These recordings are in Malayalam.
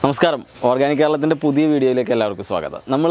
നമസ്കാരം ഓർഗാനിക് കേരളത്തിൻ്റെ പുതിയ വീഡിയോയിലേക്ക് എല്ലാവർക്കും സ്വാഗതം നമ്മൾ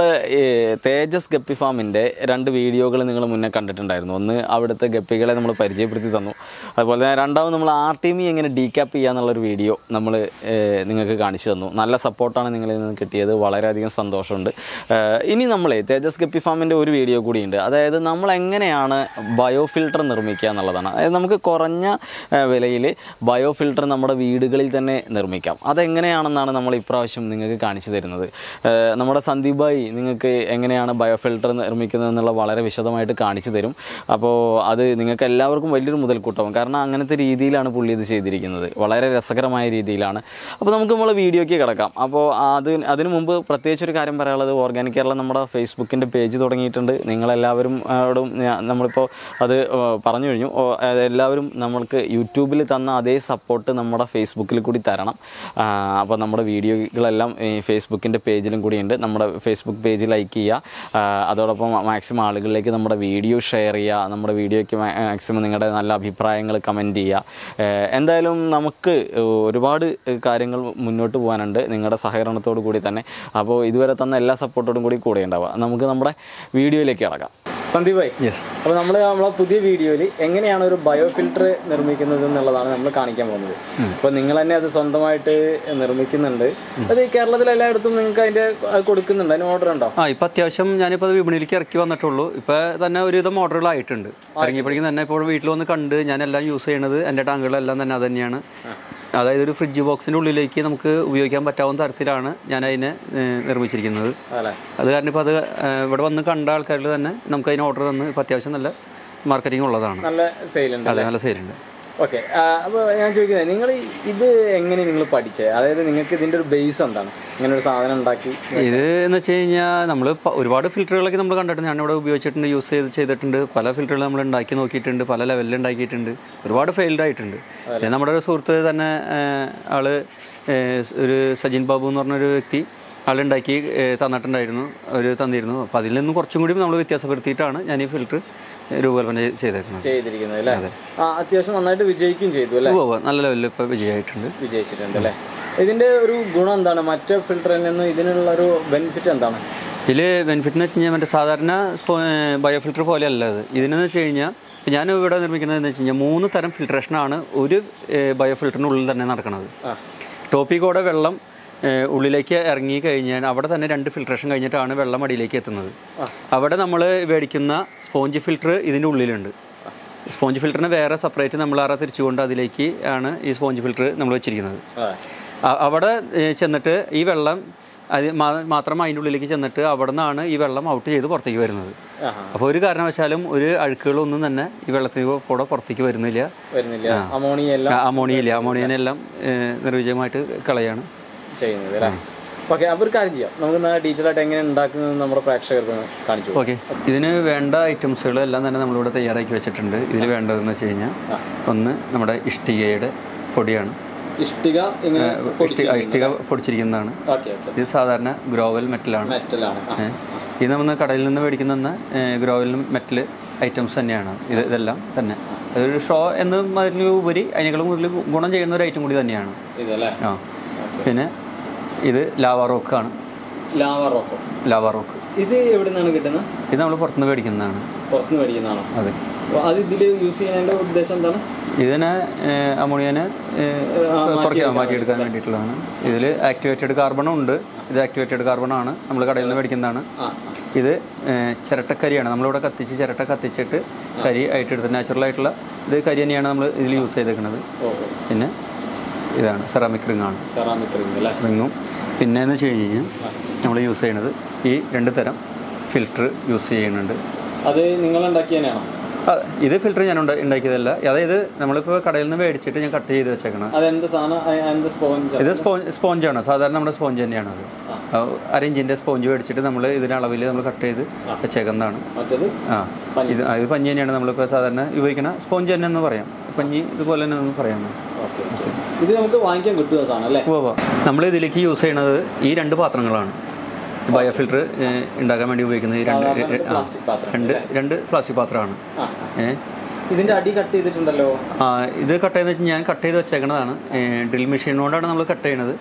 തേജസ് ഗപ്പി ഫാമിൻ്റെ രണ്ട് വീഡിയോകൾ നിങ്ങൾ മുന്നേ കണ്ടിട്ടുണ്ടായിരുന്നു ഒന്ന് അവിടുത്തെ ഗപ്പികളെ നമ്മൾ പരിചയപ്പെടുത്തി തന്നു അതുപോലെ തന്നെ രണ്ടാമത് നമ്മൾ ആർ ടി മി എങ്ങനെ ഡീക്യാപ്പ് ചെയ്യുക എന്നുള്ളൊരു വീഡിയോ നമ്മൾ നിങ്ങൾക്ക് കാണിച്ചു തന്നു നല്ല സപ്പോർട്ടാണ് നിങ്ങളിൽ നിന്ന് കിട്ടിയത് വളരെയധികം സന്തോഷമുണ്ട് ഏഹ് ഇനി നമ്മൾ തേജസ് ഗപ്പി ഫാമിൻ്റെ ഒരു വീഡിയോ കൂടിയുണ്ട് അതായത് നമ്മൾ എങ്ങനെയാണ് ബയോ ഫിൽട്ടർ നിർമ്മിക്കുക എന്നുള്ളതാണ് അതായത് നമുക്ക് കുറഞ്ഞ വിലയിൽ ബയോ ഫിൽട്ടർ നമ്മുടെ വീടുകളിൽ തന്നെ നിർമ്മിക്കാം അതെങ്ങനെയാണെന്നാണ് നമ്മൾ ഇപ്രാവശ്യം നിങ്ങൾക്ക് കാണിച്ചു തരുന്നത് ഏഹ് നമ്മുടെ സന്ദീപ് ഭായി നിങ്ങൾക്ക് എങ്ങനെയാണ് ബയോ ഫിൽട്ടർ നിർമ്മിക്കുന്നത് എന്നുള്ള വളരെ വിശദമായിട്ട് കാണിച്ചു തരും അപ്പോൾ അത് നിങ്ങൾക്ക് എല്ലാവർക്കും വലിയൊരു മുതൽക്കൂട്ടവും കാരണം അങ്ങനത്തെ രീതിയിലാണ് പുള്ളി ഇത് ചെയ്തിരിക്കുന്നത് വളരെ രസകരമായ രീതിയിലാണ് അപ്പോൾ നമുക്ക് നമ്മൾ വീഡിയോയ്ക്ക് കിടക്കാം അപ്പോൾ അത് അതിനു മുമ്പ് പ്രത്യേകിച്ച് ഒരു കാര്യം പറയാനുള്ളത് ഓർഗാനിക് കേരള നമ്മുടെ ഫേസ്ബുക്കിൻ്റെ പേജ് തുടങ്ങിയിട്ടുണ്ട് നിങ്ങളെല്ലാവരും ഓടും ഞാൻ- നമ്മളിപ്പോൾ അത് ഏ, പറഞ്ഞു കഴിഞ്ഞു ഓ, അത് എല്ലാവരും നമ്മൾക്ക് യൂട്യൂബിൽ തന്ന അതേ സപ്പോർട്ട് നമ്മുടെ ഫേസ്ബുക്കിൽ കൂടി തരണം അപ്പോൾ നമ്മുടെ വീഡിയോകളെല്ലാം ഈ ഫേസ്ബുക്കിൻ്റെ പേജിലും കൂടിയുണ്ട് നമ്മുടെ ഫേസ്ബുക്ക് പേജ് ലൈക്ക് ചെയ്യുക ആ, അതോടൊപ്പം മാക്സിമം ആളുകളിലേക്ക് നമ്മുടെ വീഡിയോ ഷെയർ ചെയ്യുക നമ്മുടെ വീഡിയോയ്ക്ക് മാക്സിമം നിങ്ങളുടെ നല്ല അഭിപ്രായങ്ങൾ കമൻറ്റ് ചെയ്യുക ഏ, എന്തായാലും നമുക്ക് ഒരുപാട് കാര്യങ്ങൾ മുന്നോട്ട് പോകാനുണ്ട് നിങ്ങളുടെ സഹകരണത്തോടു കൂടി തന്നെ അപ്പോൾ ഇതുവരെ തന്ന എല്ലാ സപ്പോർട്ടോടും കൂടി കൂടെ ഉണ്ടാവുക നമുക്ക് നമ്മുടെ വീഡിയോയിലേക്ക് കിടക്കാം സന്ദീപ് ഭായി യെസ് അപ്പോൾ നമ്മൾ നമ്മളെ പുതിയ വീഡിയോയിൽ എങ്ങനെയാണ് ഒരു ബയോ ഫിൽട്ടർ നിർമ്മിക്കുന്നത് എന്നുള്ളതാണ് നമ്മൾ കാണിക്കാൻ പോകുന്നത് അപ്പോൾ നിങ്ങൾ തന്നെ അത് സ്വന്തമായിട്ട് നിർമ്മിക്കുന്നുണ്ട് അത് ഈ കേരളത്തിൽ എല്ലായിടത്തും നിങ്ങൾക്ക് അതിന്റെ അത് കൊടുക്കുന്നുണ്ട് അതിന് ഓർഡർ ഉണ്ടോ ആ ഇപ്പൊ അത്യാവശ്യം ഞാനിപ്പോൾ വിപണിയിലേക്ക് ഇറക്കി വന്നിട്ടുള്ളൂ ഇപ്പൊ തന്നെ ഒരുവിധം ഓർഡറുകളായിട്ടുണ്ട് ഇറങ്ങിയപ്പോഴേക്കും തന്നെ ഇപ്പോൾ വീട്ടിൽ വന്ന് കണ്ട് ഞാൻ എല്ലാം യൂസ് ചെയ്യണത് എൻ്റെ ടാങ്കുകളെല്ലാം തന്നെ അത് തന്നെയാണ് അതായത് ഒരു ഫ്രിഡ്ജ് ബോക്സിൻ്റെ ഉള്ളിലേക്ക് നമുക്ക് ഉപയോഗിക്കാൻ പറ്റാവുന്ന തരത്തിലാണ് ഞാൻ അതിനെ ഏഹ്, നിർമ്മിച്ചിരിക്കുന്നത് അല്ലേ അത് കാരണം ഇപ്പോൾ അത് ഏഹ്, ഇവിടെ വന്ന് കണ്ട ആൾക്കാരിൽ തന്നെ നമുക്ക് അതിന് ഓർഡർ തന്ന് ഇപ്പോൾ അത്യാവശ്യം നല്ല മാർക്കറ്റിംഗ് ഉള്ളതാണ് നല്ല സെയിൽ ഉണ്ട് അതെ നല്ല സെയിലുണ്ട് ഓക്കെ അപ്പോൾ ഞാൻ ചോദിക്കുന്നത് നിങ്ങൾ ഇത് എങ്ങനെ നിങ്ങൾ പഠിച്ചത് അതായത് നിങ്ങൾക്ക് ഇതിന്റെ ഒരു ബേസ് എന്താണ് ഇങ്ങനെ ഒരു സാധനം ഉണ്ടാക്കി ഇത് എന്ന് വെച്ച് കഴിഞ്ഞാൽ നമ്മൾ ഒരുപാട് ഫിൽറ്ററുകളൊക്കെ നമ്മൾ കണ്ടിട്ടുണ്ട് ഞാനിവിടെ ഉപയോഗിച്ചിട്ടുണ്ട് യൂസ് ചെയ്ത് ചെയ്തിട്ടുണ്ട് പല ഫിൽറ്ററുകൾ നമ്മൾ ഉണ്ടാക്കി നോക്കിയിട്ടുണ്ട് പല ലെവലിൽ ഉണ്ടാക്കിയിട്ടുണ്ട് ഒരുപാട് ഫെയിൽഡ് ആയിട്ടുണ്ട് പിന്നെ നമ്മുടെ ഒരു സുഹൃത്ത് തന്നെ ഏഹ്, ആള് ഏഹ്, ഒരു സജിൻ ബാബു എന്ന് പറഞ്ഞൊരു വ്യക്തി ആളുണ്ടാക്കി ഏഹ്, തന്നിട്ടുണ്ടായിരുന്നു ഒരു തന്നിരുന്നു അപ്പോൾ അതിൽ നിന്ന് കുറച്ചും കൂടി നമ്മൾ വ്യത്യാസപ്പെടുത്തിയിട്ടാണ് ഞാൻ ഈ ഫിൽറ്റർ രൂപകൽപ്പന ചെയ്ത് ചെയ്തേക്കുന്നത് ചെയ്തിരിക്കുന്നത് അല്ലേ ആ അത്യാവശ്യം നന്നായിട്ട് വിജയിക്കുകയും ചെയ്തു അല്ലേ ഉവ്വ് ഉവ്വ് നല്ല ലെവലിൽ ഇപ്പോൾ വിജയമായിട്ടുണ്ട് വിജയിച്ചിട്ടുണ്ട് അല്ലേ ഇതിന്റെ ഒരു ഗുണം എന്താണ് മറ്റേ ഫിൽറ്ററിൽ നിന്ന് ഇതിനുള്ള ഒരു ബെനിഫിറ്റ് എന്താണ് ഇതിൽ ബെനിഫിറ്റ് എന്ന് വെച്ച് കഴിഞ്ഞാൽ മറ്റേ സാധാരണ സ്പോ ബയോ ഫിൽറ്റർ പോലെയല്ല ഇത് ഇതിനെന്ന് വെച്ച് കഴിഞ്ഞാൽ ഇപ്പം ഞാൻ ഇവിടെ നിർമ്മിക്കുന്നത് എന്ന് വെച്ച് കഴിഞ്ഞാൽ മൂന്ന് തരം ഫിൽട്രേഷനാണ് ഒരു ബയോ ഫിൽറ്ററിനുള്ളിൽ തന്നെ നടക്കുന്നത് ആ ടോപ്പിൽ കൂടെ വെള്ളം ഏഹ്, ഉള്ളിലേക്ക് ഇറങ്ങി കഴിഞ്ഞാൽ അവിടെ തന്നെ രണ്ട് ഫിൽട്രേഷൻ കഴിഞ്ഞിട്ടാണ് വെള്ളം അടിയിലേക്ക് എത്തുന്നത് അവിടെ നമ്മൾ മേടിക്കുന്ന സ്പോഞ്ച് ഫിൽറ്റർ ഇതിൻ്റെ ഉള്ളിലുണ്ട് സ്പോഞ്ച് ഫിൽറ്ററിന് വേറെ സെപ്പറേറ്റ് നമ്മൾ ആറ തിരിച്ചുകൊണ്ട് അതിലേക്ക് ആണ് ഈ സ്പോഞ്ച് ഫിൽറ്റർ നമ്മൾ വെച്ചിരിക്കുന്നത് അതെ അ- അവിടെ ഏഹ്, ചെന്നിട്ട് ഈ വെള്ളം അത് മാ- മാത്രം അതിൻ്റെ ഉള്ളിലേക്ക് ചെന്നിട്ട് അവിടെ നിന്നാണ് ഈ വെള്ളം ഔട്ട് ചെയ്ത് പുറത്തേക്ക് വരുന്നത് ആഹാ അപ്പോൾ ഒരു കാരണവശാലും ഒരു അഴുക്കുകളൊന്നും തന്നെ ഈ വെള്ളത്തിൽ കൂടെ പുറത്തേക്ക് വരുന്നില്ല വരുന്നില്ല അമോണിയ എല്ലാം ആ, അമോണിയയില്ല അമോണിയനെല്ലാം ഏഹ്, നിർവിജയമായിട്ട് കളയാണ് ചെയ്യുന്നത് അല്ലേ ഓക്കെ അപ്പോൾ ഒരു കാര്യം ചെയ്യാം നമുക്ക് ഡീറ്റെയിൽ ആയിട്ട് എങ്ങനെ ഉണ്ടാക്കുന്നത് നമ്മുടെ പ്രേക്ഷകർക്ക് ഒന്ന് കാണിച്ചു കൊടുക്കാം. ഓക്കെ ഇതിന് വേണ്ട ഐറ്റംസുകൾ എല്ലാം തന്നെ നമ്മളിവിടെ തയ്യാറാക്കി വെച്ചിട്ടുണ്ട് ഇതിൽ വേണ്ടതെന്ന് വെച്ച് കഴിഞ്ഞാൽ ഒന്ന് നമ്മുടെ ഇഷ്ടികയുടെ പൊടിയാണ് ഇഷ്ടിക ഇങ്ങനെ ഇഷ്ടിക ഇഷ്ടിക പൊടിച്ചിരിക്കുന്നതാണ് ഓക്കെ ഓക്കെ ഇത് സാധാരണ ഗ്രോവൽ മെറ്റലാണ് മെറ്റലാണ് ആ. ഏ. ഇത് നമ്മൾ കടയിൽ നിന്ന് മേടിക്കുന്ന ഗ്രോവൽ മെറ്റൽ ഐറ്റംസ് തന്നെയാണ് ഇത് ഇതെല്ലാം തന്നെ അതൊരു ഷോ എന്നതിൽ ഉപരി അതിനേക്കാളും കൂടുതൽ ഗുണം ചെയ്യുന്ന ഒരു ഐറ്റം കൂടി തന്നെയാണ് ഇതല്ലേ ആ പിന്നെ ഇത് ലാവ റോക്കാണ് ലാവ റോക്കോ ലാവ റോക്ക് ഇത് എവിടെ നിന്നാണ് കിട്ടുന്നത് ഇത് നമ്മൾ പുറത്തുനിന്ന് മേടിക്കുന്നതാണ് പുറത്തുനിന്ന് മേടിക്കുന്നതാണോ അതെ അപ്പോൾ അത് ഇതിൽ യൂസ് ചെയ്യുന്നതിൻ്റെ ഉദ്ദേശം എന്താണ് ഇതിനെ അമോണിയനെ കുറയ്ക്കാൻ മാറ്റിയെടുക്കാൻ വേണ്ടിയിട്ടുള്ളതാണ് ഇതിൽ ആക്ടിവേറ്റഡ് കാർബണും ഉണ്ട് ഇത് ആക്ടിവേറ്റഡ് കാർബൺ ആണ് നമ്മൾ കടയിൽ നിന്ന് മേടിക്കുന്നതാണ് ആ ഇത് ഏഹ്, ചിരട്ടക്കരിയാണ് നമ്മളിവിടെ കത്തിച്ച് ചിരട്ട കത്തിച്ചിട്ട് കരി ആയിട്ട് എടുത്ത് നാച്ചുറൽ ആയിട്ടുള്ള ഇത് കരി തന്നെയാണ് നമ്മൾ ഇതിൽ യൂസ് ചെയ്തേക്കുന്നത് ഓ ഓ പിന്നെ ഇതാണ് സെറാമിക് റിംഗ് ആണ് സെറാമിക് റിംഗ് അല്ലേ റിങ്ങും പിന്നെ എന്ന് വെച്ച് കഴിഞ്ഞ് കഴിഞ്ഞാൽ നമ്മൾ യൂസ് ചെയ്യുന്നത് ഈ രണ്ട് തരം ഫിൽറ്റർ യൂസ് ചെയ്യുന്നുണ്ട് അത് നിങ്ങൾ ഉണ്ടാക്കി തന്നെയാണോ ആ, ഇത് ഫിൽറ്റർ ഞാൻ ഉണ്ടാ- ഉണ്ടാക്കിയതല്ല അതായത് നമ്മളിപ്പോൾ കടയിൽ നിന്ന് മേടിച്ചിട്ട് ഞാൻ കട്ട് ചെയ്ത് വെച്ചേക്കണം അതെന്ത് സാധനം അ- എന്ത് സ്പോഞ്ച് ഇത് സ്പോഞ്ച് സ്പോഞ്ചാണ് സാധാരണ നമ്മുടെ സ്പോഞ്ച് തന്നെയാണ് അത് ആ, അര ഇഞ്ചിൻ്റെ സ്പോഞ്ച് മേടിച്ചിട്ട് നമ്മൾ ഇതിന് അളവിൽ നമ്മൾ കട്ട് ചെയ്ത് വെച്ചേക്കുന്നതാണ് മറ്റേത് ആ ഇത് ആ, ഇത് പഞ്ഞി തന്നെയാണ് നമ്മളിപ്പോൾ സാധാരണ ഉപയോഗിക്കുന്ന സ്പോഞ്ച് തന്നെ എന്ന് പറയാം പഞ്ഞി ഇതുപോലെ തന്നെ ഒന്ന് പറയാം ഓക്കെ ഓക്കെ ഇത് നമുക്ക് വാങ്ങിക്കാൻ കിട്ടുന്ന സാധനം അല്ലേ ഉവ്വ് നമ്മൾ ഇതിലേക്ക് യൂസ് ചെയ്യണത് ഈ രണ്ട് പാത്രങ്ങളാണ് ബയോ ഫിൽറ്റർ ഉണ്ടാക്കാൻ വേണ്ടി ഉപയോഗിക്കുന്ന ഈ രണ്ട് ആ, പ്ലാസ്റ്റിക് പാത്രം രണ്ട് രണ്ട് പ്ലാസ്റ്റിക് പാത്രമാണ് ആ ഏ ഇതിന്റെ അടി കട്ട് ചെയ്തിട്ടുണ്ടല്ലോ ആ, ഇത് കട്ട് ചെയ്ത് വെച്ച് ഞാൻ കട്ട് ചെയ്ത് വെച്ചേക്കണതാണ് ഡ്രിൽ മെഷീൻ കൊണ്ടാണ് നമ്മൾ കട്ട് ചെയ്യണത്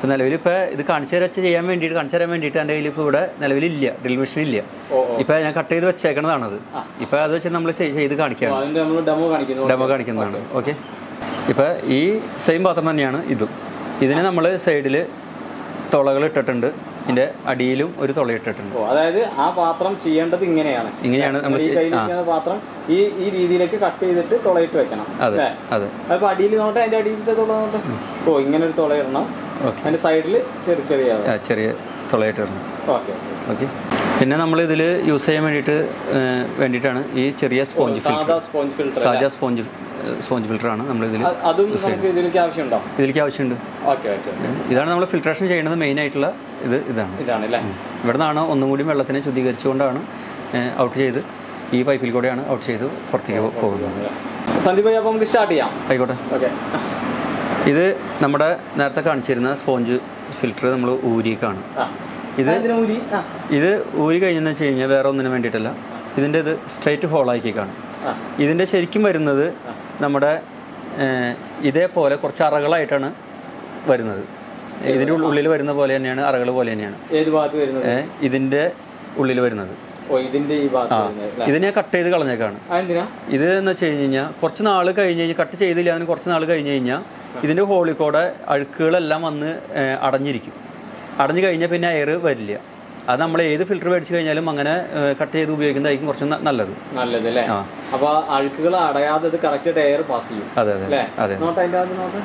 ഇപ്പോൾ നിലവിൽ ഇപ്പോൾ ഇത് കാണിച്ചു തരാ ചെയ്യാൻ വേണ്ടിയിട്ട് കാണിച്ചു തരാൻ വേണ്ടിയിട്ട് എൻ്റെ കയ്യിൽ ഇപ്പോൾ ഇവിടെ നിലവിലില്ല ഡ്രിൽ മെഷീൻ ഇല്ല ഓ ഓ ഇപ്പോൾ ഞാൻ കട്ട് ചെയ്ത് വെച്ചേക്കണതാണത് ഇപ്പോൾ അത് വെച്ച് നമ്മൾ ചെയ്ത് കാണിക്കുകയാണ് അതിന്റെ നമ്മൾ ഡെമോ കാണിക്കുന്നു ഡെമോ കാണിക്കുന്നതാണ് ഓക്കെ ഇപ്പോൾ ഈ സെയിം പാത്രം തന്നെയാണ് ഇതും ഇതിന് നമ്മൾ സൈഡിൽ തുളകൾ ഇട്ടിട്ടുണ്ട് ഇതിൻ്റെ അടിയിലും ഒരു തുള ഇട്ടിട്ടുണ്ട് ഓ അതായത് ആ പാത്രം ചെയ്യേണ്ടത് ഇങ്ങനെയാണ് ഇങ്ങനെയാണ് നമ്മൾ ഈ ചെയ്- കയ്യിലിരിക്കുന്ന പാത്രം ഈ ഈ രീതിയിലേക്ക് കട്ട് ചെയ്തിട്ട് തുളയിട്ട് വെക്കണം അതെ അല്ലേ അതെ അപ്പൊ അടിയിൽ നോട്ടെ അതിന്റെ അടിയിലത്തെ തുള നോട്ടെ ഓ ഇങ്ങനെ ഒരു തുള ഇടണം ഓക്കെ അതിന്റെ സൈഡിൽ ചെറിയ ചെറിയ ആ, ചെറിയ തുളയിട്ട് ഇടണം ഓക്കെ ഓക്കെ പിന്നെ നമ്മൾ ഇതിൽ യൂസ് ചെയ്യാൻ വേണ്ടിയിട്ട് ഏഹ്, വേണ്ടിയിട്ടാണ് ഈ ചെറിയ സ്പോഞ്ച് ഫിൽറ്റർ സാധാ സ്പോഞ്ച് ഫിൽറ്റർ സാജ സ്പോഞ്ച് സ്പോഞ്ച് ഫിൽറ്ററാണ് നമ്മൾ ഇതിൽ അതും നമുക്ക് ഇതിലേക്ക് ആവശ്യമുണ്ടോ ഇതിലേക്ക് ആവശ്യമുണ്ട് ഓക്കെ ഓക്കെ ഇതാണ് നമ്മൾ ഫിൽട്രേഷൻ ചെയ്യുന്നത് മെയിൻ ആയിട്ടുള്ള ഇത് ഇതാണ് ഇതാണ് അല്ലേ ഇവിടെ നിന്നാണ് ഒന്നും കൂടി വെള്ളത്തിനെ ശുദ്ധീകരിച്ചുകൊണ്ടാണ് ഔട്ട് ചെയ്ത് ഈ പൈപ്പിൽ കൂടെയാണ് ഔട്ട് ചെയ്ത് പുറത്തേക്ക് പോകുന്നത് സന്ദീപ് ഭായി, അപ്പൊ നമുക്ക് സ്റ്റാർട്ട് ചെയ്യാം ആയിക്കോട്ടെ ഓക്കെ ഇത് നമ്മുടെ നേരത്തെ കാണിച്ചിരുന്ന സ്പോഞ്ച് ഫിൽറ്റർ നമ്മൾ ഊരിക്കാണ് ഇത് ഇതിന് ഊരി ആ ഇത് ഊരി കഴിഞ്ഞെന്ന് വെച്ച് കഴിഞ്ഞാൽ വേറെ ഒന്നിനും വേണ്ടിയിട്ടല്ല ഇതിൻ്റെ ഇത് സ്ട്രൈറ്റ് ഹോളാക്കിയേക്കാണ് ആ ഇതിൻ്റെ ശരിക്കും വരുന്നത് നമ്മുടെ ഏഹ്, ഇതേപോലെ കുറച്ച് അറകളായിട്ടാണ് വരുന്നത് ഇതിൻ്റെ ഉള്ളിൽ വരുന്ന പോലെ തന്നെയാണ് അറകൾ പോലെ തന്നെയാണ് ഏത് ഭാഗത്ത് വരുന്നത് ഏഹ്, ഇതിൻ്റെ ഉള്ളിൽ വരുന്നത് ഓ ഇതിന്റെ ഈ ഭാഗത്ത് വരുന്നത് അല്ലേ ഇതിനെ കട്ട് ചെയ്ത് കളഞ്ഞേക്കാണ് ആ, എന്തിനാ ഇത് എന്ന് വെച്ച് കഴിഞ്ഞ് കഴിഞ്ഞാൽ കുറച്ച് നാൾ കഴിഞ്ഞ് കഴിഞ്ഞ് കട്ട് ചെയ്തില്ല അതിന് കുറച്ച് നാൾ കഴിഞ്ഞ് കഴിഞ്ഞാൽ ഇതിൻ്റെ ഹോളിൽ കൂടെ അഴുക്കുകളെല്ലാം വന്ന് ഏഹ്, അടഞ്ഞിരിക്കും അടഞ്ഞു കഴിഞ്ഞാൽ പിന്നെ എയർ വരില്ല അത് നമ്മൾ ഏത് ഫിൽറ്റർ മേടിച്ച് കഴിഞ്ഞാലും അങ്ങനെ കട്ട് ചെയ്ത് ഉപയോഗിക്കുന്നതായിരിക്കും കുറച്ച് ന- നല്ലത് നല്ലത് അല്ലേ ആ. അപ്പൊ അഴുക്കുകൾ അടയാതെ ഇത് കറക്റ്റ് എയർ പാസ് ചെയ്യും അതെ അതെ അല്ലേ അതെ നോട്ട് അതിന്റെ അത് നോട്ട്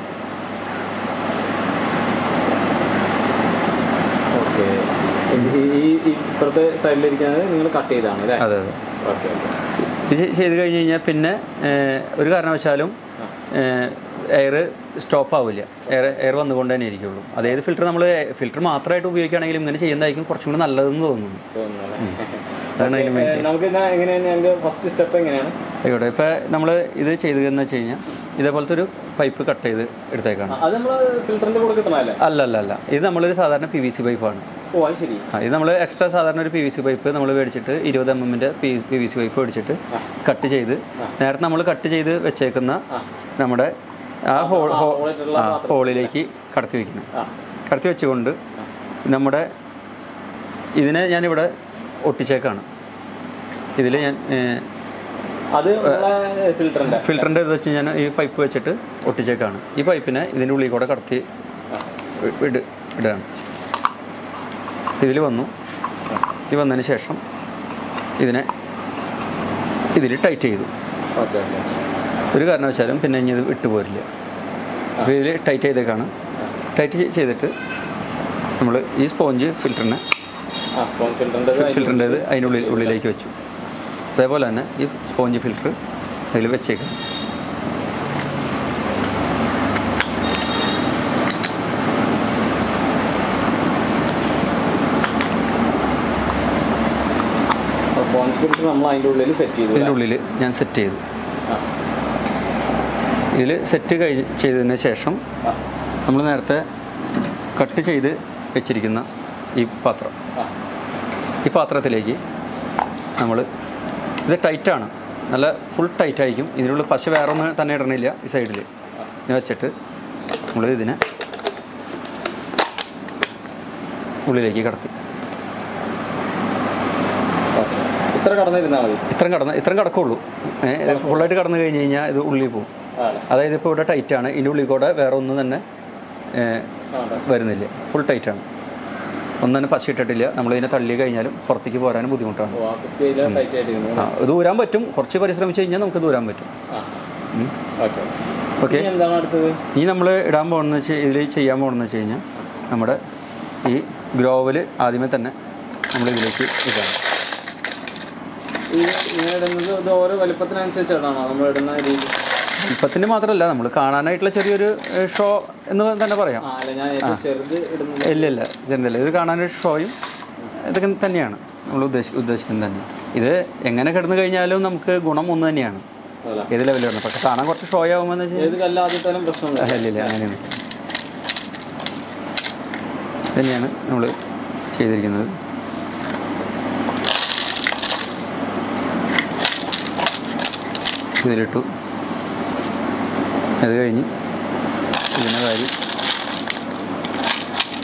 ഓക്കെ ഈ ഈ ഇപ്പുറത്തെ സൈഡിലിരിക്കുന്നത് നിങ്ങൾ കട്ട് ചെയ്താണ് അല്ലേ അതെ അതെ ഓക്കെ ഓക്കെ ഇത് ചെയ്ത് കഴിഞ്ഞ് കഴിഞ്ഞാൽ പിന്നെ ഏഹ്, ഒരു കാരണവശാലും എയർ സ്റ്റോപ്പ് ആവില്ല എയർ എയർ വന്നുകൊണ്ട് തന്നെ ഇരിക്കുള്ളൂ അതേത് ഫിൽറ്റർ നമ്മൾ ഫിൽറ്റർ മാത്രമായിട്ട് ഉപയോഗിക്കുകയാണെങ്കിലും ഇങ്ങനെ ചെയ്യുന്നതായിരിക്കും കുറച്ചും കൂടി നല്ലതെന്ന് തോന്നുന്നു അതാണ് അതിന് ഏ, നമുക്ക് എന്നാ എങ്ങനെയാണ് ഞങ്ങൾക്ക് ഫസ്റ്റ് സ്റ്റെപ്പ് എങ്ങനെയാണ് ആയിക്കോട്ടെ ഇപ്പം നമ്മൾ ഇത് ചെയ്തതെന്ന് വെച്ച് കഴിഞ്ഞാൽ ഇതേപോലത്തെ ഒരു പൈപ്പ് കട്ട് ചെയ്ത് എടുത്തേക്കാണ് അത് നമ്മൾ ഫിൽറ്ററിന്റെ കൂടെ കിട്ടണല്ലേ അല്ല അല്ല അല്ല ഇത് നമ്മളൊരു സാധാരണ പി വി സി പൈപ്പാണ് ഓ അത് ശരി ആ ഇത് നമ്മൾ എക്സ്ട്രാ സാധാരണ ഒരു പി വി സി പൈപ്പ് നമ്മൾ മേടിച്ചിട്ട് ഇരുപത് എം എമ്മിൻ്റെ P P V C pipe മേടിച്ചിട്ട് കട്ട് ചെയ്ത് നേരത്തെ നമ്മൾ കട്ട് ചെയ്ത് വെച്ചേക്കുന്ന നമ്മുടെ ആ ഹോൾ ഹോ- ആ ഹോളിലേക്ക് കടത്തി വയ്ക്കണം ആ കടത്തി വെച്ചുകൊണ്ട് നമ്മുടെ ഇതിനെ ഞാനിവിടെ ഒട്ടിച്ചേക്കാണ് ഇതിൽ ഞാൻ അത് നമ്മളെ ഫിൽറ്ററിന്റെ ഫിൽറ്ററിൻ്റെ ഇത് വെച്ച് ഞാൻ ഈ പൈപ്പ് വെച്ചിട്ട് ഒട്ടിച്ചേക്കാണ് ഈ പൈപ്പിനെ ഇതിൻ്റെ ഉള്ളിൽ കൂടെ കടത്തി ഇ- ഇട് ഇടുകയാണ് ഇതിൽ വന്നു ഇത് വന്നതിന് ശേഷം ഇതിനെ ഇതിൽ ടൈറ്റ് ചെയ്തു ഓക്കെ ഓക്കെ ഒരു കാരണവശാലും പിന്നെ ഇനി ഇത് വിട്ടുപോരില്ല അപ്പോൾ ഇതിൽ ടൈറ്റ് ചെയ്തേക്കാണ് ടൈറ്റ് ചെ- ചെയ്തിട്ട് നമ്മൾ ഈ സ്പോഞ്ച് ഫിൽറ്ററിനെ ആ സ്പോൺ ഫിൽറ്ററിന്റെ ഫിൽറ്ററിൻ്റേത് അതിൻ്റെ ഉള്ളിൽ ഉള്ളിലേക്ക് വെച്ചു അതേപോലെ തന്നെ ഈ സ്പോഞ്ച് ഫിൽറ്റർ അതിൽ വെച്ചേക്കാം സ്പോൺ ഫിൽറ്റർ നമ്മൾ അതിന്റെ ഉള്ളിൽ സെറ്റ് ചെയ്തു ഇതിൻ്റെ ഉള്ളിൽ ഞാൻ സെറ്റ് ചെയ്തു ആ. ഇതിൽ സെറ്റ് കഴിഞ്ഞ് ചെയ്തതിന് ശേഷം ആ. നമ്മൾ നേരത്തെ കട്ട് ചെയ്ത് വെച്ചിരിക്കുന്ന ഈ പാത്രം ആ. ഈ പാത്രത്തിലേക്ക് നമ്മൾ ഇത് ടൈറ്റാണ് നല്ല ഫുൾ ടൈറ്റ് ആയിരിക്കും ഇതിനുള്ള പശ വേറെ ഒന്നും തന്നെ ഇടണില്ല ഈ സൈഡിൽ ഇത് വെച്ചിട്ട് നമ്മൾ ഇതിനെ ഉള്ളിലേക്ക് കടത്തി ഓക്കെ ഇത്ര കടന്നിരുന്നാൽ മതി ഇത്രയും കടന്ന് ഇത്രയും കടക്കുള്ളൂ ഏഹ് ഫുള്ളായിട്ട് കടന്നു കഴിഞ്ഞ് കഴിഞ്ഞാൽ ഇത് ഉള്ളിൽ പോകും ആണ് അതായത് ഇപ്പോൾ ഇവിടെ ടൈറ്റാണ് ഇതിൻ്റെ ഉള്ളിൽ കൂടെ വേറെ ഒന്നും തന്നെ ഏഹ്, ആണ് വരുന്നില്ല ഫുൾ ടൈറ്റാണ് ഒന്നും തന്നെ പശ ഇട്ടിട്ടില്ല നമ്മൾ ഇതിനെ തള്ളി കഴിഞ്ഞാലും പുറത്തേക്ക് പോരാനും ബുദ്ധിമുട്ടാണ് ഓ ആ കുപ്പിയില ടൈറ്റ് ആയിട്ടിരുന്നു ആ ഇത് ഊരാൻ പറ്റും കുറച്ച് പരിശ്രമിച്ച് കഴിഞ്ഞാൽ നമുക്ക് ദൂരാൻ പറ്റും ആ ഉം. ഓക്കെ ഓക്കെ ഇനി എന്താണ് അടുത്തത് ഇനി നമ്മൾ ഇടാൻ പോകുന്നത് വെച്ച് ഇതിൽ ചെയ്യാൻ പോകുന്നത് വെച്ച് കഴിഞ്ഞാൽ നമ്മുടെ ഈ ഗ്രോവൽ ആദ്യമേ തന്നെ നമ്മൾ ഇതിലേക്ക് ഇടാണ് ഈ ഇങ്ങനെ ഇടുന്നത് ഇത് ഓരോ വലിപ്പത്തിനനുസരിച്ചിട്ടാണോ നമ്മൾ ഇടുന്ന രീതി ഇപ്പത്തിൻ്റെ മാത്രമല്ല നമ്മൾ കാണാനായിട്ടുള്ള ചെറിയൊരു ഷോ എന്ന് തന്നെ പറയാം ആ അല്ല ഞാൻ ഏറ്റവും ചെറുത് ഇടുന്നത് ഇല്ല ഇല്ല ഇതുണ്ടല്ല ഇത് കാണാനൊരു ഷോയും ഇതൊക്കെ തന്നെയാണ് നമ്മൾ ഉദ്ദേശി ഉദ്ദേശിക്കുന്നത് തന്നെ ഇത് എങ്ങനെ കിടന്നു കഴിഞ്ഞാലും നമുക്ക് ഗുണം ഒന്ന് തന്നെയാണ് അല്ല ഏത് ലെവലിൽ വരണം പക്ഷെ കാണാൻ കുറച്ച് ഷോ ആകുമെന്ന് വെച്ചാൽ ഏത് കല്ല ആദ്യത്തേലും പ്രശ്നമില്ല ഇല്ല ഇല്ല അങ്ങനെയാണ് തന്നെയാണ് നമ്മൾ ചെയ്തിരിക്കുന്നത് ഇതിലിട്ടു അത് കഴിഞ്ഞ് ഇതിനെ കാര്യം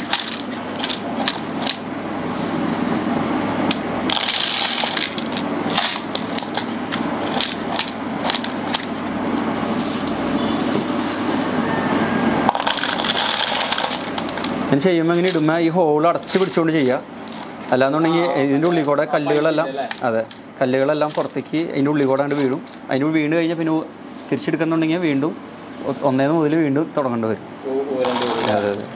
ചെയ്യുമ്പോൾ ഇങ്ങനെ ഇടുമ്പോൾ ഈ ഹോൾ അടച്ച് പിടിച്ചുകൊണ്ട് ചെയ്യുക അല്ലാന്നുണ്ടെങ്കിൽ ഇതിൻ്റെ ഉള്ളിൽ കൂടെ കല്ലുകളെല്ലാം അതെ കല്ലുകളെല്ലാം പുറത്തേക്ക് അതിൻ്റെ ഉള്ളിൽ കൂടെ അങ്ങോട്ട് വീഴും അതിൻ്റെ ഉള്ളിൽ വീണ് കഴിഞ്ഞാൽ പിന്നെ തിരിച്ചെടുക്കുന്നുണ്ടെങ്കിൽ വീണ്ടും ഒ- ഒന്നേന്ന് മുതൽ വീണ്ടും തുടങ്ങേണ്ടി വരും അതെ അതെ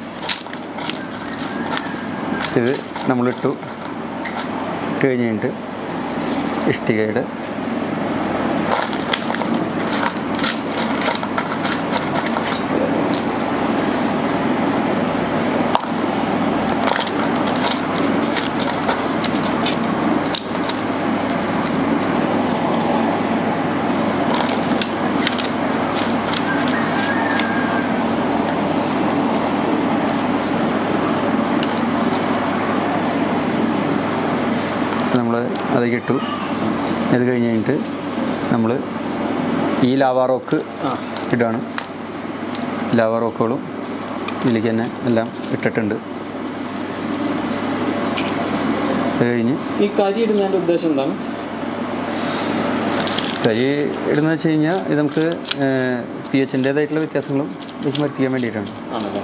ഇത് നമ്മളിട്ടു ഇട്ട് കഴിഞ്ഞ് കഴിഞ്ഞിട്ട് ഇഷ്ടികയുടെ നമ്മൾ അതിലേക്ക് ഇട്ടു ഇത് കഴിഞ്ഞ് കഴിഞ്ഞിട്ട് നമ്മൾ ഈ ലാവാ റോക്ക് ഇടാണ് ലാവാ റോക്കുകളും ഇതിലേക്ക് തന്നെ എല്ലാം ഇട്ടിട്ടുണ്ട് അത് കഴിഞ്ഞ് ഈ കരി ഇടുന്നതിന്റെ ഉദ്ദേശം എന്താണ് കരി ഇടുന്നത് വെച്ച് കഴിഞ്ഞാൽ ഇത് നമുക്ക് പി എച്ചിൻ്റേതായിട്ടുള്ള വ്യത്യാസങ്ങളും ഇതിലേക്ക് വരുത്തിക്കാൻ വേണ്ടിയിട്ടാണ് ആണല്ലേ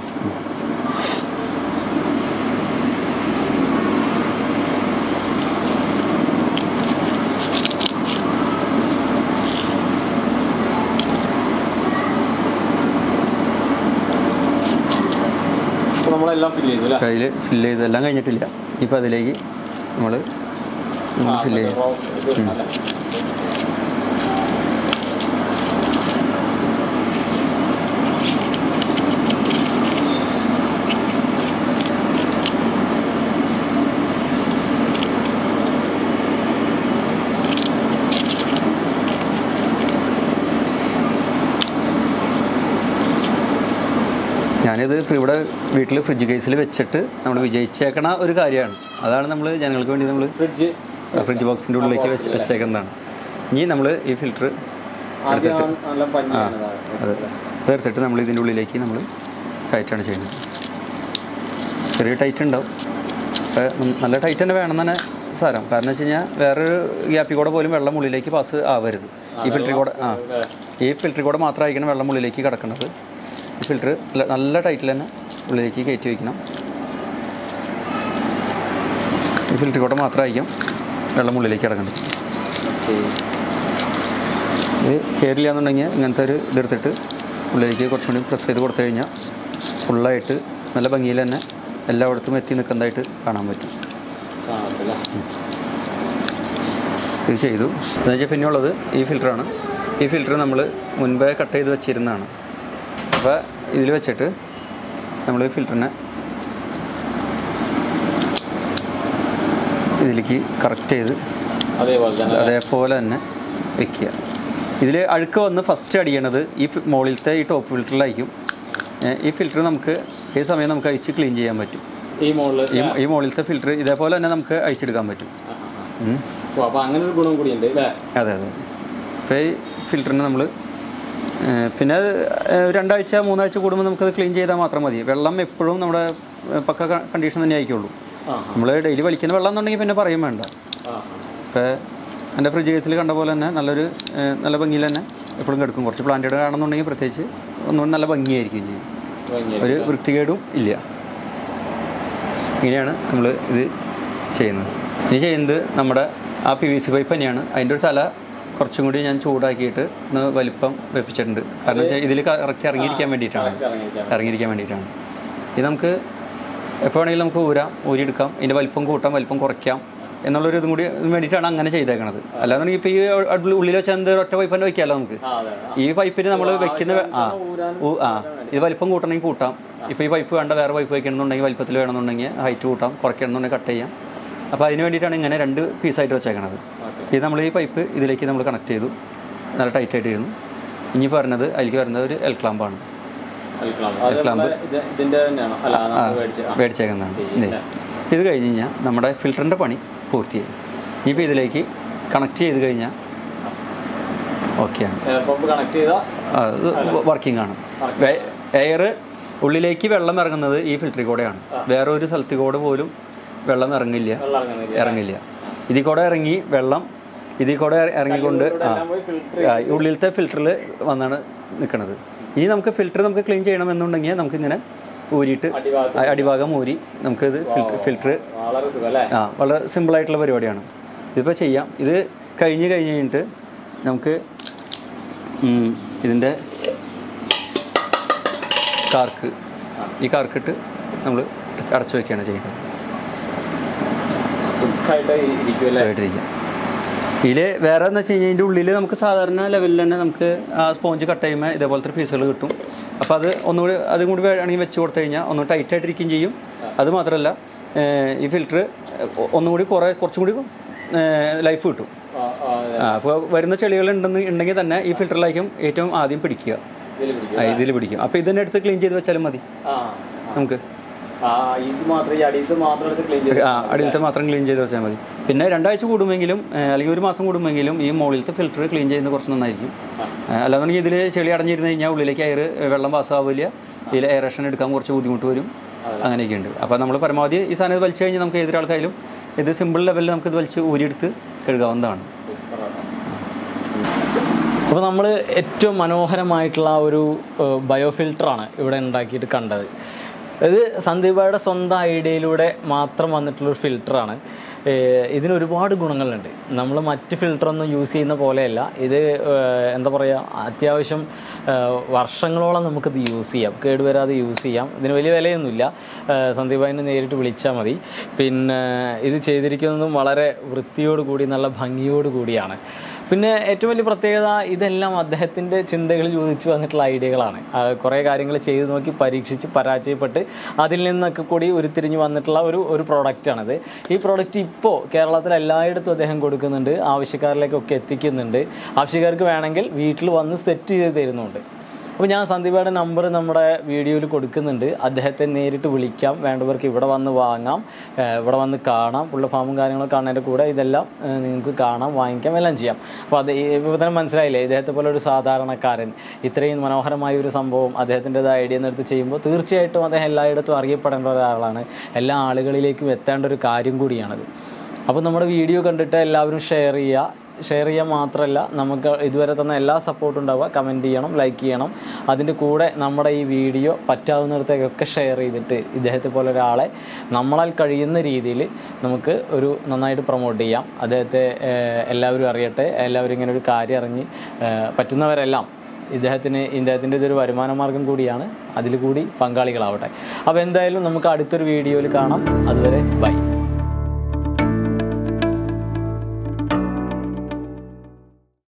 അപ്പോൾ നമ്മളെല്ലാം ഫില്ല് ചെയ്തു അല്ലേ കയ്യിൽ ഫില്ല് ചെയ്തെല്ലാം കഴിഞ്ഞിട്ടില്ല ഇപ്പം അതിലേക്ക് നമ്മൾ ഫില്ല് ചെയ്യും ഞാനിത് ഫ്രി- ഇവിടെ വീട്ടിൽ ഫ്രിഡ്ജ് കേസിൽ വെച്ചിട്ട് നമ്മൾ വിജയിച്ചേക്കണ ഒരു കാര്യമാണ് അതാണ് നമ്മൾ ജനങ്ങൾക്ക് വേണ്ടി നമ്മൾ ഫ്രിഡ്ജ് ഫ്രിഡ്ജ് ബോക്സിൻ്റെ ഉള്ളിലേക്ക് വെച്ച് വെച്ചേക്കുന്നതാണ് ഇനി നമ്മൾ ഈ ഫിൽറ്റർ ആദ്യം നല്ല പഞ്ഞിയാണ് അതെ തീർത്തിട്ട് നമ്മൾ ഇതിൻ്റെ ഉള്ളിലേക്ക് നമ്മൾ കയറ്റാണ് ചെയ്യുന്നത് ചെറിയ ടൈറ്റ് ഉണ്ടാവും അപ്പം നല്ല ടൈറ്റ് തന്നെ വേണം തന്നെ സാരം കാരണം വെച്ച് കഴിഞ്ഞാൽ വേറൊരു ഗ്യാപ്പിൽ കൂടെ പോലും വെള്ളം ഉള്ളിലേക്ക് പാസ് ആവരുത് ഈ ഫിൽറ്ററിൽ കൂടെ ആ ഈ ഫിൽറ്ററിൽ കൂടെ മാത്രമായിരിക്കണം വെള്ളം ഉള്ളിലേക്ക് കിടക്കുന്നത് ഈ ഫിൽറ്റർ നല്ല ടൈറ്റിൽ തന്നെ ഉള്ളിലേക്ക് കയറ്റി വയ്ക്കണം ഈ ഫിൽറ്ററിൽ കൂടെ മാത്രമായിരിക്കും വെള്ളം ഉള്ളിലേക്ക് കിടക്കേണ്ടത് ഇത് കയറില്ല എന്നുണ്ടെങ്കിൽ ഇങ്ങനത്തെ ഒരു ഇതെടുത്തിട്ട് ഉള്ളിലേക്ക് കുറച്ചും കൂടി പ്രസ് ചെയ്ത് കൊടുത്തു കഴിഞ്ഞാൽ ഫുള്ളായിട്ട് നല്ല ഭംഗിയിൽ തന്നെ എല്ലായിടത്തും എത്തി നിൽക്കുന്നതായിട്ട് കാണാൻ പറ്റും കാണത്തില്ല ഇത് ചെയ്തു എന്ന് വെച്ചാൽ പിന്നെ ഉള്ളത് ഈ ഫിൽറ്ററാണ് ഈ ഫിൽറ്റർ നമ്മൾ മുൻപേ കട്ട് ചെയ്ത് വെച്ചിരുന്നതാണ് അപ്പോൾ ഇതിൽ വെച്ചിട്ട് നമ്മൾ ഈ ഫിൽറ്ററിനെ ഇതിലേക്ക് കറക്റ്റ് ചെയ്ത് അതേപോലെ തന്നെ അതേപോലെ തന്നെ വെക്കുക ഇതിൽ അഴുക്ക് വന്ന് ഫസ്റ്റ് അടിയണത് ഈ ഫി- മുകളിലത്തെ ഈ ടോപ്പ് ഫിൽറ്ററിലായിരിക്കും ഏ, ഈ ഫിൽറ്റർ നമുക്ക് ഈ സമയം നമുക്ക് അഴിച്ച് ക്ലീൻ ചെയ്യാൻ പറ്റും ഈ മുകളിൽ ഈ ഈ മുകളിലത്തെ ഫിൽറ്റർ ഇതേപോലെ തന്നെ നമുക്ക് അഴിച്ചെടുക്കാൻ പറ്റും ഉം. ഓ അപ്പോൾ അങ്ങനെ ഒരു ഗുണം കൂടിയുണ്ട് അല്ലേ അതെ അതെ അപ്പോൾ ഈ ഫിൽറ്ററിന് നമ്മൾ പിന്നെ അത്, ഏ, രണ്ടാഴ്ച മൂന്നാഴ്ച കൂടുമ്പോൾ നമുക്കത് ക്ലീൻ ചെയ്താൽ മാത്രം മതി വെള്ളം എപ്പോഴും നമ്മുടെ ഏ, പക്ക കണ്ടീഷൻ തന്നെ ആയിരിക്കുള്ളൂ ആ നമ്മൾ ഡെയിലി വലിക്കുന്ന വെള്ളം എന്നുണ്ടെങ്കിൽ പിന്നെ പറയും വേണ്ട ആ ഇപ്പോൾ എൻ്റെ ഫ്രിഡ്ജ് കേസിൽ കണ്ട പോലെ തന്നെ നല്ലൊരു ഏഹ്, നല്ല ഭംഗിയിൽ തന്നെ എപ്പോഴും കിടക്കും കുറച്ച് പ്ലാന്റഡ് ആണെന്നുണ്ടെങ്കിൽ പ്രത്യേകിച്ച് ഒന്നുകൂടി നല്ല ഭംഗിയായിരിക്കും ചെയ്യും ഭംഗി ഒരു വൃത്തികേടും ഇല്ല ഇങ്ങനെയാണ് നമ്മൾ ഇത് ചെയ്യുന്നത് ഇനി ചെയ്യുന്നത് നമ്മുടെ ആ പി വി സി പൈപ്പ് തന്നെയാണ് അതിൻ്റെ ഒരു തല കുറച്ചും കൂടി ഞാൻ ചൂടാക്കിയിട്ട് ഒന്ന് വലിപ്പം വെപ്പിച്ചിട്ടുണ്ട് കാരണം വെച്ചാൽ ഇതിൽ കറക്റ്റ് ഇറങ്ങിയിരിക്കാൻ വേണ്ടിയിട്ടാണ് ഇറങ്ങിയിരിക്കാൻ ഇറങ്ങിയിരിക്കാൻ വേണ്ടിയിട്ടാണ് ഇത് നമുക്ക് എപ്പോൾ വേണമെങ്കിലും നമുക്ക് ഊരാം ഊരിയെടുക്കാം ഇതിൻ്റെ വലിപ്പം കൂട്ടാം വലിപ്പം കുറയ്ക്കാം എന്നുള്ളൊരു ഇതും കൂടി വേണ്ടിയിട്ടാണ് അങ്ങനെ ചെയ്തേക്കണത് അല്ലാതെ ഇപ്പോൾ ഈ അടുപ്പിൽ ഉള്ളിൽ വെച്ചാൽ എന്ത് ഒറ്റ പൈപ്പ് തന്നെ വയ്ക്കാമല്ലോ നമുക്ക് ആ അതെ ഈ പൈപ്പിന് നമ്മൾ വെക്കുന്ന വെ- ആ ഊ- ആ ഇത് വലിപ്പം കൂട്ടണമെങ്കിൽ കൂട്ടാം ഇപ്പോൾ ഈ പൈപ്പ് വേണ്ട വേറെ പൈപ്പ് വയ്ക്കണമെന്നുണ്ടെങ്കിൽ വലിപ്പത്തിൽ വേണമെന്നുണ്ടെങ്കിൽ ഹൈറ്റ് കൂട്ടാം കുറയ്ക്കണമെന്നുണ്ടെങ്കിൽ കട്ട് ചെയ്യാം അപ്പോൾ അതിന് വേണ്ടിയിട്ടാണ് ഇങ്ങനെ രണ്ട് പീസായിട്ട് വെച്ചേക്കണത് ഓക്കെ ഇത് നമ്മൾ ഈ പൈപ്പ് ഇതിലേക്ക് നമ്മൾ കണക്ട് ചെയ്തു നല്ല ടൈറ്റ് ആയിട്ട് ചെയ്യുന്നു ഇനി പറഞ്ഞത് അതിലേക്ക് വരുന്നത് ഒരു എൽ ക്ലാമ്പാണ് അത് നമ്മളെ ഇത് ഇതിന്റെ തന്നെയാണോ അല്ല നമ്മൾ മേടിച്ച ആ. മേടിച്ചേക്കുന്നതാണ് ഇതേ. ഇത് കഴിഞ്ഞ് കഴിഞ്ഞാൽ നമ്മുടെ ഫിൽറ്ററിൻ്റെ പണി പൂർത്തിയായി ഇനിയിപ്പോൾ ഇതിലേക്ക് കണക്ട് ചെയ്ത് കഴിഞ്ഞാൽ ഓക്കെയാണ് എയർ പമ്പ് കണക്ട് ചെയ്താ അത് വർക്കിംഗ് ആണ് എയർ ഉള്ളിലേക്ക് വെള്ളം ഇറങ്ങുന്നത് ഈ ഫിൽറ്ററിൽ കൂടെയാണ് വേറെ ഒരു സ്ഥലത്തിൽ കൂടെ പോലും വെള്ളം ഇറങ്ങില്ല വെള്ളം ഇറങ്ങുന്നില്ല ഇറങ്ങില്ല ഇതിൽ കൂടെ ഇറങ്ങി വെള്ളം ഇതിൽ കൂടെ ഇറ- ഇറങ്ങിക്കൊണ്ട് ആ എല്ലാം പോയി ഫിൽറ്റർ ആ, ഉള്ളിലത്തെ ഫിൽറ്ററിൽ വന്നാണ് നിൽക്കുന്നത് ഇനി നമുക്ക് ഫിൽറ്റർ നമുക്ക് ക്ലീൻ ചെയ്യണമെന്നുണ്ടെങ്കിൽ നമുക്കിങ്ങനെ ഊരിയിട്ട് അടിഭാഗത്ത് അ- അടിഭാഗം ഊരി നമുക്കിത് ഫിൽറ്റർ ഫിൽറ്റർ വളരെ സുഖം അല്ലേ ആ വളരെ സിമ്പിളായിട്ടുള്ള പരിപാടിയാണ് ഇതിപ്പോൾ ചെയ്യാം ഇത് കഴിഞ്ഞ് കഴിഞ്ഞ് കഴിഞ്ഞിട്ട് നമുക്ക് ഉം, ഇതിൻ്റെ കാർക്ക് ഈ കാർക്കിട്ട് നമ്മൾ അടച്ചു വയ്ക്കുകയാണ് ചെയ്യുന്നത് സുഖമായിട്ട് ഇരിക്കുമല്ലേ സുഖമായിട്ടിരിക്കുക ഇതിൽ വേറെ എന്ന് വെച്ച് കഴിഞ്ഞാൽ ഇതിൻ്റെ ഉള്ളിൽ നമുക്ക് സാധാരണ ലെവലിൽ തന്നെ നമുക്ക് ആ സ്പോഞ്ച് കട്ട് ചെയ്യുമ്പോൾ ഇതേപോലത്തെ പീസുകൾ കിട്ടും അപ്പോൾ അത് ഒന്നുകൂടി അതും കൂടി വേണമെങ്കിൽ വെച്ച് കൊടുത്തു കഴിഞ്ഞാൽ ഒന്ന് ടൈറ്റ് ആയിട്ടിരിക്കുകയും ചെയ്യും അത് മാത്രമല്ല ഏഹ്, ഈ ഫിൽറ്റർ ഒന്നുകൂടി കുറേ കുറച്ചും കൂടി ലൈഫ് കിട്ടും ആ, ആ, അതെ. ആ അപ്പോൾ വരുന്ന ചെളികൾ ഉണ്ടെന്ന് ഉണ്ടെങ്കിൽ തന്നെ ഈ ഫിൽറ്ററിലായിരിക്കും ഏറ്റവും ആദ്യം പിടിക്കുക ഇതില് പിടിക്കും. ആ, ഇതിൽ പിടിക്കും അപ്പോൾ ഇതിൻ്റെ അടുത്ത് ക്ലീൻ ചെയ്ത് വെച്ചാലും മതി ആ നമുക്ക് ആ ഇത് മാത്രം ഈ അടിയത്ത് മാത്രം എടുത്ത് ക്ലീൻ ചെയ്ത് ആ അടിയിലത്തെ മാത്രം ക്ലീൻ ചെയ്ത് വെച്ചാൽ മതി പിന്നെ രണ്ടാഴ്ച കൂടുമെങ്കിലും ഏഹ്, അല്ലെങ്കിൽ ഒരു മാസം കൂടുമെങ്കിലും ഈ മുകളിലത്തെ ഫിൽറ്റർ ക്ലീൻ ചെയ്യുന്നത് കുറച്ച് നന്നായിരിക്കും ഏഹ്, അല്ലാന്നുണ്ടെങ്കിൽ ഇതിൽ ചെളി അടഞ്ഞിരുന്ന് കഴിഞ്ഞാൽ ഉള്ളിലേക്ക് എയർ വെള്ളം പാസ്സാവില്ല ഇതിൽ എയറേഷൻ എടുക്കാൻ കുറച്ച് ബുദ്ധിമുട്ട് വരും അങ്ങനെയൊക്കെ ഉണ്ട് അപ്പോൾ നമ്മൾ പരമാവധി ഈ സാധനം ഇത് വലിച്ചു കഴിഞ്ഞാൽ നമുക്ക് ഏതൊരാൾക്കായാലും ഇത് സിമ്പിൾ ലെവലിൽ നമുക്ക് ഇത് വലിച്ച് ഊരിയെടുത്ത് കഴുകാവുന്നതാണ് അപ്പോൾ നമ്മൾ ഏറ്റവും മനോഹരമായിട്ടുള്ള ആ ഒരു ബയോ ഫിൽറ്ററാണ് ഇവിടെ ഉണ്ടാക്കിയിട്ട് കണ്ടത് ഇത് സന്ദീപയുടെ സ്വന്തം ഐഡിയയിലൂടെ മാത്രം വന്നിട്ടുള്ളൊരു ഫിൽറ്ററാണ് ഇതിന് ഒരുപാട് ഗുണങ്ങളുണ്ട് നമ്മൾ മറ്റ് ഫിൽറ്ററൊന്നും യൂസ് ചെയ്യുന്ന പോലെയല്ല ഇത് ഏഹ്, എന്താ പറയുക അത്യാവശ്യം ഏഹ്, വർഷങ്ങളോളം നമുക്കിത് യൂസ് ചെയ്യാം കേടുവരാതെ യൂസ് ചെയ്യാം ഇതിന് വലിയ വിലയൊന്നുമില്ല ഏഹ്, സന്ദീപായിനെ നേരിട്ട് വിളിച്ചാൽ മതി പിന്നെ ഇത് ചെയ്തിരിക്കുന്നതും വളരെ വൃത്തിയോട് കൂടി നല്ല ഭംഗിയോട് കൂടിയാണ് പിന്നെ ഏറ്റവും വലിയ പ്രത്യേകത ഇതെല്ലാം അദ്ദേഹത്തിൻ്റെ ചിന്തകളിൽ ഉദിച്ചു വന്നിട്ടുള്ള ഐഡിയകളാണ് കുറേ കാര്യങ്ങൾ ചെയ്തു നോക്കി പരീക്ഷിച്ച് പരാജയപ്പെട്ട് അതിൽ നിന്നൊക്കെ കൂടി ഉരുത്തിരിഞ്ഞ് വന്നിട്ടുള്ള ഒരു ഒരു പ്രോഡക്റ്റാണിത് ഈ പ്രോഡക്റ്റ് ഇപ്പോൾ കേരളത്തിൽ എല്ലായിടത്തും അദ്ദേഹം കൊടുക്കുന്നുണ്ട് ആവശ്യക്കാരിലേക്കൊക്കെ എത്തിക്കുന്നുണ്ട് ആവശ്യക്കാർക്ക് വേണമെങ്കിൽ വീട്ടിൽ വന്ന് സെറ്റ് ചെയ്ത് തരുന്നുണ്ട് അപ്പോൾ ഞാൻ സന്ദീപയുടെ നമ്പർ നമ്മുടെ വീഡിയോയിൽ കൊടുക്കുന്നുണ്ട് അദ്ദേഹത്തെ നേരിട്ട് വിളിക്കാം വേണ്ടവർക്ക് ഇവിടെ വന്ന് വാങ്ങാം ഏഹ് ഇവിടെ വന്ന് കാണാം ഉള്ള ഫാമും കാര്യങ്ങളൊക്കെ കാണുന്നതിൻ്റെ കൂടെ ഇതെല്ലാം ഏഹ് നിങ്ങൾക്ക് കാണാം വാങ്ങിക്കാം എല്ലാം ചെയ്യാം അപ്പോൾ അത് ഇപ്പോൾ തന്നെ മനസ്സിലായില്ലേ ഇദ്ദേഹത്തെ പോലെ ഒരു സാധാരണക്കാരൻ ഇത്രയും മനോഹരമായ ഒരു സംഭവം അദ്ദേഹത്തിൻ്റെതായ ഐഡിയ എടുത്ത് ചെയ്യുമ്പോൾ തീർച്ചയായിട്ടും അദ്ദേഹം എല്ലായിടത്തും അറിയപ്പെടേണ്ട ഒരാളാണ് എല്ലാ ആളുകളിലേക്കും എത്തേണ്ട ഒരു കാര്യം കൂടിയാണത് അപ്പോൾ നമ്മുടെ വീഡിയോ കണ്ടിട്ട് എല്ലാവരും ഷെയർ ചെയ്യുക ഷെയർ ചെയ്യാൻ മാത്രമല്ല നമുക്ക് ഇതുവരെ തന്ന എല്ലാ സപ്പോർട്ടും ഉണ്ടാവുക കമൻറ്റ് ചെയ്യണം ലൈക്ക് ചെയ്യണം അതിൻ്റെ കൂടെ നമ്മുടെ ഈ വീഡിയോ പറ്റാവുന്നിടത്തേക്കൊക്കെ ഷെയർ ചെയ്തിട്ട് ഇദ്ദേഹത്തെ പോലെ ഒരാളെ നമ്മളാൽ കഴിയുന്ന രീതിയിൽ നമുക്ക് ഒരു നന്നായിട്ട് പ്രൊമോട്ട് ചെയ്യാം അദ്ദേഹത്തെ ഏഹ്, എല്ലാവരും അറിയട്ടെ എല്ലാവരും ഇങ്ങനെ ഒരു കാര്യം അറിഞ്ഞ് ഏഹ്, പറ്റുന്നവരെല്ലാം ഇദ്ദേഹത്തിന് ഇദ്ദേഹത്തിൻ്റെ ഇതൊരു വരുമാന മാർഗം കൂടിയാണ് അതിൽ കൂടി പങ്കാളികളാവട്ടെ അപ്പോൾ എന്തായാലും നമുക്ക് അടുത്തൊരു വീഡിയോയിൽ കാണാം അതുവരെ ബൈ